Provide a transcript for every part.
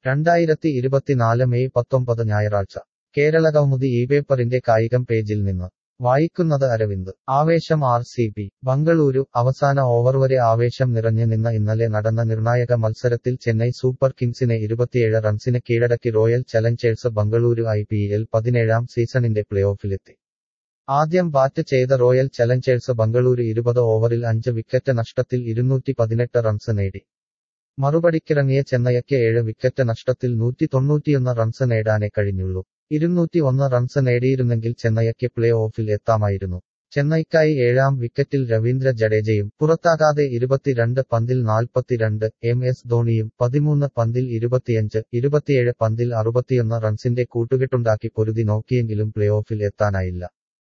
രണ്ടായിരത്തി ഇരുപത്തിനാല് മെയ് പത്തൊമ്പത് ഞായറാഴ്ച കേരളകൗമുദി ഈ പേപ്പറിന്റെ കായികം പേജിൽ നിന്ന് വായിക്കുന്നത് അരവിന്ദ് ആവേശം ആർ സി ബി ബംഗളൂരു അവസാന ഓവർ വരെ ആവേശം നിറഞ്ഞു നിന്ന ഇന്നലെ നടന്ന നിർണായക മത്സരത്തിൽ ചെന്നൈ സൂപ്പർ കിങ്സിനെ ഇരുപത്തിയേഴ് റൺസിന് കീഴടക്കി Royal Challengers Bengaluru I P L പതിനേഴാം സീസണിന്റെ പ്ലേഓഫിലെത്തി ആദ്യം ബാറ്റ് ചെയ്ത റോയൽ ചലഞ്ചേഴ്സ് ബംഗളൂരു ഇരുപത് ഓവറിൽ അഞ്ച് വിക്കറ്റ് നഷ്ടത്തിൽ ഇരുന്നൂറ്റി പതിനെട്ട് റൺസ് നേടി മറുപടിക്കിറങ്ങിയ ചെന്നൈയ്ക്ക് ഏഴ് വിക്കറ്റ് നഷ്ടത്തിൽ നൂറ്റി തൊണ്ണൂറ്റിയൊന്ന് റൺസ് നേടാനേ കഴിഞ്ഞുള്ളൂ ഇരുന്നൂറ്റി ഒന്ന് റൺസ് നേടിയിരുന്നെങ്കിൽ ചെന്നൈയ്ക്ക് പ്ലേ ഓഫിൽ എത്താമായിരുന്നു ചെന്നൈക്കായി ഏഴാം വിക്കറ്റിൽ രവീന്ദ്ര ജഡേജയും പുറത്താകാതെ ഇരുപത്തിരണ്ട് പന്തിൽ നാൽപ്പത്തിരണ്ട് എം എസ് ധോണിയും പതിമൂന്ന് പന്തിൽ ഇരുപത്തിയഞ്ച് ഇരുപത്തിയേഴ് പന്തിൽ അറുപത്തിയൊന്ന് റൺസിന്റെ കൂട്ടുകെട്ടുണ്ടാക്കി പൊരുതി നോക്കിയെങ്കിലും പ്ലേ ഓഫിൽ എത്താനായില്ല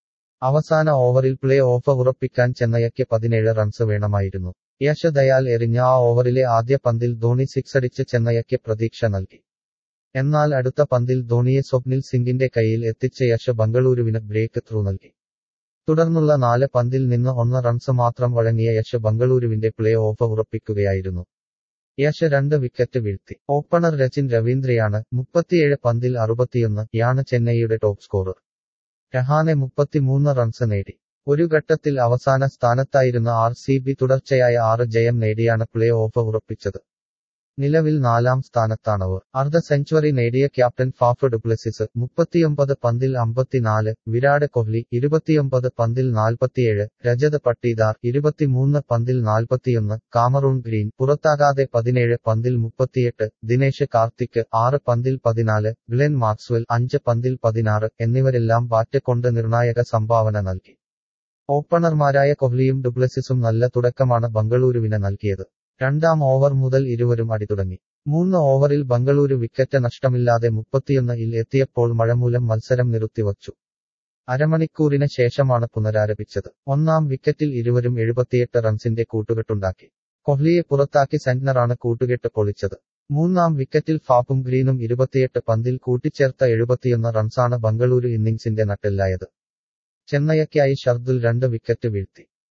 അവസാന ഓവറിൽ പ്ലേ ഓഫ് ഉറപ്പിക്കാൻ ചെന്നൈയ്ക്ക് പതിനേഴ് റൺസ് വേണമായിരുന്നു യശ് ദയാൽ എറിഞ്ഞ ആ ഓവറിലെ ആദ്യ പന്തിൽ ധോണി സിക്സടിച്ച് ചെന്നൈയ്ക്ക് പ്രതീക്ഷ നൽകി എന്നാൽ അടുത്ത പന്തിൽ ധോണിയെ സ്വപ്നിൽ സിംഗിന്റെ കയ്യിൽ എത്തിച്ച യശ് ബംഗളൂരുവിന് ബ്രേക്ക് ത്രൂ നൽകി തുടർന്നുള്ള നാല് പന്തിൽ നിന്ന് ഒന്ന് റൺസ് മാത്രം വഴങ്ങിയ യശ് ബംഗളൂരുവിന്റെ പ്ലേ ഓഫ് ഉറപ്പിക്കുകയായിരുന്നു യശ് രണ്ട് വിക്കറ്റ് വീഴ്ത്തി ഓപ്പണർ രചിൻ രവീന്ദ്രയാണ് മുപ്പത്തിയേഴ് പന്തിൽ അറുപത്തിയൊന്ന് യാണ് ചെന്നൈയുടെ ടോപ്പ് സ്കോറർ രഹാനെ മുപ്പത്തിമൂന്ന് റൺസ് നേടി ഒരു ഘട്ടത്തിൽ അവസാന സ്ഥാനത്തായിരുന്ന ആർ സി ബി തുടർച്ചയായ ആറ് ജയം നേടിയാണ് പ്ലേ ഓഫ് ഉറപ്പിച്ചത് നിലവിൽ നാലാം സ്ഥാനത്താണവർ അർദ്ധ സെഞ്ചുറി നേടിയ ക്യാപ്റ്റൻ ഫാഫ് ഡുപ്ലസിസ് മുപ്പത്തിയൊമ്പത് പന്തിൽ അമ്പത്തിനാല് വിരാട് കോഹ്ലി ഇരുപത്തിയൊമ്പത് പന്തിൽ നാൽപ്പത്തിയേഴ് രജത് പട്ടീദാർ ഇരുപത്തിമൂന്ന് പന്തിൽ നാൽപ്പത്തിയൊന്ന് കാമറൂൺ ഗ്രീൻ പുറത്താകാതെ പതിനേഴ് പന്തിൽ മുപ്പത്തിയെട്ട് ദിനേശ് കാർത്തിക് ആറ് പന്തിൽ പതിനാല് ഗ്ലെൻ മാക്സ്വൽ അഞ്ച് പന്തിൽ പതിനാറ് എന്നിവരെല്ലാം ബാറ്റ് കൊണ്ട് നിർണായക സംഭാവന നൽകി ഓപ്പണർമാരായ കോഹ്ലിയും ഡുപ്ലസിസും നല്ല തുടക്കമാണ് ബംഗളൂരുവിന് നൽകിയത് രണ്ടാം ഓവർ മുതൽ ഇരുവരും അടിതുടങ്ങി മൂന്ന് ഓവറിൽ ബംഗളൂരു വിക്കറ്റ് നഷ്ടമില്ലാതെ മുപ്പത്തിയൊന്ന് ഇൽ എത്തിയപ്പോൾ മഴമൂലം മത്സരം നിർത്തിവച്ചു അരമണിക്കൂറിന് ശേഷമാണ് പുനരാരംഭിച്ചത് ഒന്നാം വിക്കറ്റിൽ ഇരുവരും എഴുപത്തിയെട്ട് റൺസിന്റെ കൂട്ടുകെട്ടുണ്ടാക്കി കോഹ്ലിയെ പുറത്താക്കി സെന്റ്നറാണ് കൂട്ടുകെട്ട് പൊളിച്ചത് മൂന്നാം വിക്കറ്റിൽ ഫാപ്പും ഗ്രീനും ഇരുപത്തിയെട്ട് പന്തിൽ കൂട്ടിച്ചേർത്ത എഴുപത്തിയൊന്ന് റൺസാണ് ബംഗളൂരു ഇന്നിംഗ്സിന്റെ നട്ടെല്ലായത് ചെന്നൈയ്ക്കായി ഷർദുൽ രണ്ട് വിക്കറ്റ് വീഴ്ത്തി